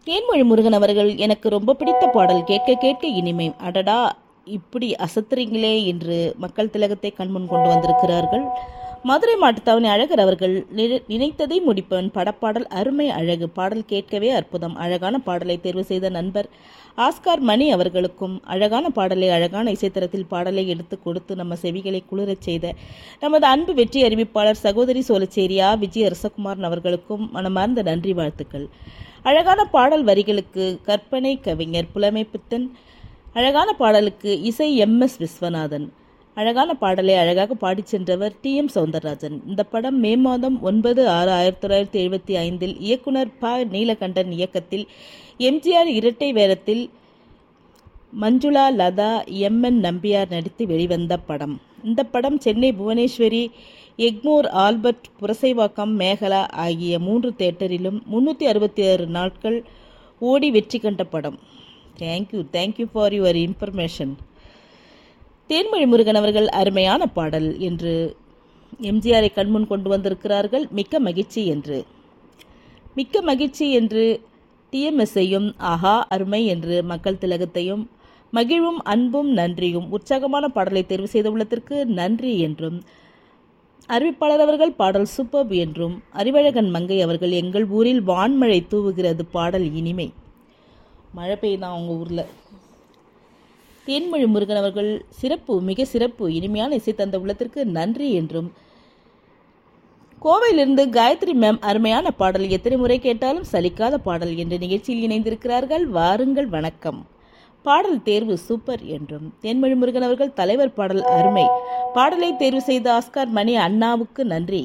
தேன்மொழி முருகன் அவர்கள் எனக்கு ரொம்ப பிடித்த பாடல் கேட்க கேட்க இனிமை அடடா இப்படி அசத்துறீங்களே என்று மக்கள் திலகத்தை கண்முன் கொண்டு வந்திருக்கிறார்கள் மதுரை மாட்டுத்தாவணி அழகர் அவர்கள் நினை- நினைத்ததை முடிப்பவன் படப்பாடல் அருமை அழகு பாடல் கேட்கவே அற்புதம் அழகான பாடலை தேர்வு செய்த நண்பர் ஆஸ்கார் மணி அவர்களுக்கும் அழகான பாடலை அழகான இசைத்தரத்தில் பாடலை எடுத்து கொடுத்து நம்ம செவிகளை குளிரச் செய்த நமது அன்பு வெற்றி அறிவிப்பாளர் சகோதரி சோலச்சேரியா விஜய் அரசகுமாரன் அவர்களுக்கும் மனமார்ந்த நன்றி வாழ்த்துக்கள் அழகான பாடல் வரிகளுக்கு கற்பனை கவிஞர் புலமை பித்தன் அழகான பாடலுக்கு இசை எம் எஸ் விஸ்வநாதன் அழகான பாடலை அழகாக பாடிச் சென்றவர் டி எம் சௌந்தரராஜன் இந்த படம் மே மாதம் ஒன்பது ஆறு ஆயிரத்தி தொள்ளாயிரத்தி எழுபத்தி ஐந்தில் இயக்குனர் ப நீலகண்டன் இயக்கத்தில் எம்ஜிஆர் இரட்டை வேடத்தில் மஞ்சுளா லதா எம் என் நம்பியார் நடித்து வெளிவந்த படம் இந்த படம் சென்னை புவனேஸ்வரி எக்மோர் ஆல்பர்ட் புரசைவாக்கம் மேகலா ஆகிய மூன்று தேட்டரிலும் முன்னூற்றி அறுபத்தி ஆறு நாட்கள் ஓடி வெற்றி கண்ட படம் thank you thank you for your information Thenmozhi Murugan அவர்கள் அருமையான பாடல் என்று எம்ஜிஆரை கண்முன் கொண்டு வந்திருக்கிறார்கள் மிக்க மகிழ்ச்சி என்று மிக்க மகிழ்ச்சி என்று டிஎம்எஸ்ஐயும் ஆஹா அருமை என்று மக்கள் திலகத்தையும் மகிழ்வும் அன்பும் நன்றியும் உற்சாகமான பாடலை தேர்வு செய்துள்ளதற்கு நன்றி என்றும் அறிவிப்பாளர் அவர்கள் பாடல் சூப்பர்ப் என்றும் அறிவழகன் மங்கை அவர்கள் எங்கள் ஊரில் வான்மழை தூவுகிறது பாடல் இனிமை மழை பெய்யுதான் அவங்க ஊரில் தேன்மொழி முருகன் அவர்கள் சிறப்பு மிக சிறப்பு இனிமையான இசை தந்த உள்ளத்திற்கு நன்றி என்றும் கோவையிலிருந்து காயத்ரி மேம் அருமையான பாடல் எத்தனை முறை கேட்டாலும் சலிக்காத பாடல் என்ற நிகழ்ச்சியில் இணைந்திருக்கிறார்கள் வாருங்கள் வணக்கம் பாடல் தேர்வு சூப்பர் என்றும் தேன்மொழி முருகன் அவர்கள் தலைவர் பாடல் அருமை பாடலை தேர்வு செய்த ஆஸ்கார் மணி அண்ணாவுக்கு நன்றி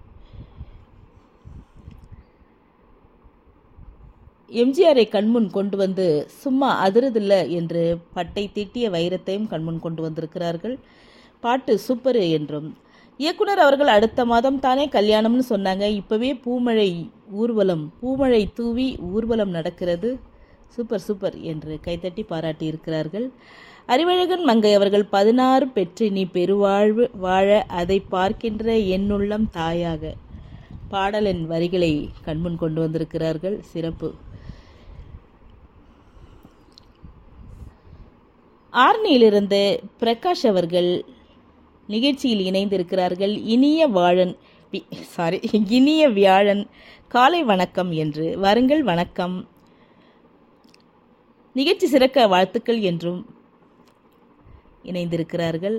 எம்ஜிஆரை கண்முன் கொண்டு வந்து சும்மா அதிரதில்ல என்று பட்டை தீட்டிய வைரத்தையும் கண்முன் கொண்டு வந்திருக்கிறார்கள் பாட்டு சூப்பர் என்றும் இயக்குனர் அவர்கள் அடுத்த மாதம் தானே கல்யாணம்னு சொன்னாங்க இப்பவே பூமழை ஊர்வலம் பூமழை தூவி ஊர்வலம் நடக்கிறது சூப்பர் சூப்பர் என்று கைத்தட்டி பாராட்டி இருக்கிறார்கள் அறிவழகன் மங்கை அவர்கள் பதினாறு பெற்று நீ பெருவாழ்வு வாழ அதை பார்க்கின்ற என்னுள்ளம் தாயாக பாடலின் வரிகளை கண்முன் கொண்டு வந்திருக்கிறார்கள் சிறப்பு ஆர்னியிலிருந்து பிரகாஷ் அவர்கள் நிகழ்ச்சியில் இணைந்திருக்கிறார்கள் இனிய வாழன் சாரி இனிய வியாழன் காலை வணக்கம் என்று வருங்கள் வணக்கம் நிகழ்ச்சி சிறக்க வாழ்த்துக்கள் என்றும் இணைந்திருக்கிறார்கள்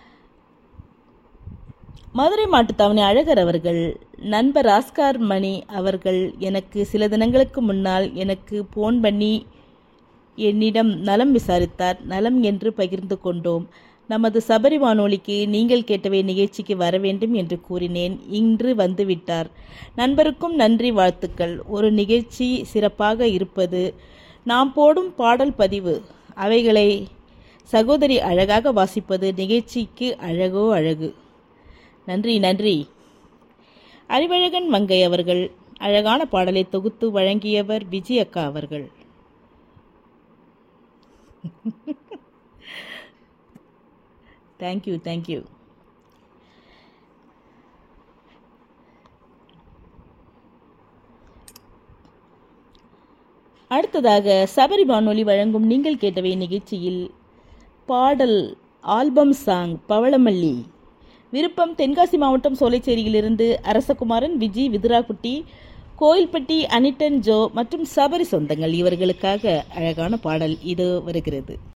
மதுரை மாட்டுத்தாவணி அழகர் அவர்கள் நண்பர் ஆஸ்கார் மணி அவர்கள் எனக்கு சில தினங்களுக்கு முன்னால் எனக்கு போன் பண்ணி என்னிடம் நலம் விசாரித்தார் நலம் என்று பகிர்ந்து கொண்டோம் நமது சபரி வானொலிக்கு நீங்கள் கேட்டவை நிகழ்ச்சிக்கு வர வேண்டும் என்று கூறினேன் இன்று வந்துவிட்டார் நண்பருக்கும் நன்றி வாழ்த்துக்கள் ஒரு நிகழ்ச்சி சிறப்பாக இருப்பது நாம் போடும் பாடல் பதிவு அவைகளை சகோதரி அழகாக வாசிப்பது நிகழ்ச்சிக்கு அழகோ அழகு நன்றி நன்றி அறிவழகன் மங்கை அவர்கள் அழகான பாடலை தொகுத்து வழங்கியவர் விஜய் அக்கா அவர்கள் தேங்க்யூ தேங்க்யூ அடுத்ததாக சபரி வானொலி வழங்கும் நீங்கள் கேட்டவை நிகழ்ச்சியில் பாடல் ஆல்பம் சாங் பவளமல்லி விருப்பம் தென்காசி மாவட்டம் சோலைச்சேரியிலிருந்து அரசகுமாரன் விஜி விதுராக்குட்டி கோயில்பட்டி அனிட்டன் ஜோ மற்றும் சபரி சொந்தங்கள் இவர்களுக்காக அழகான பாடல் இது வருகிறது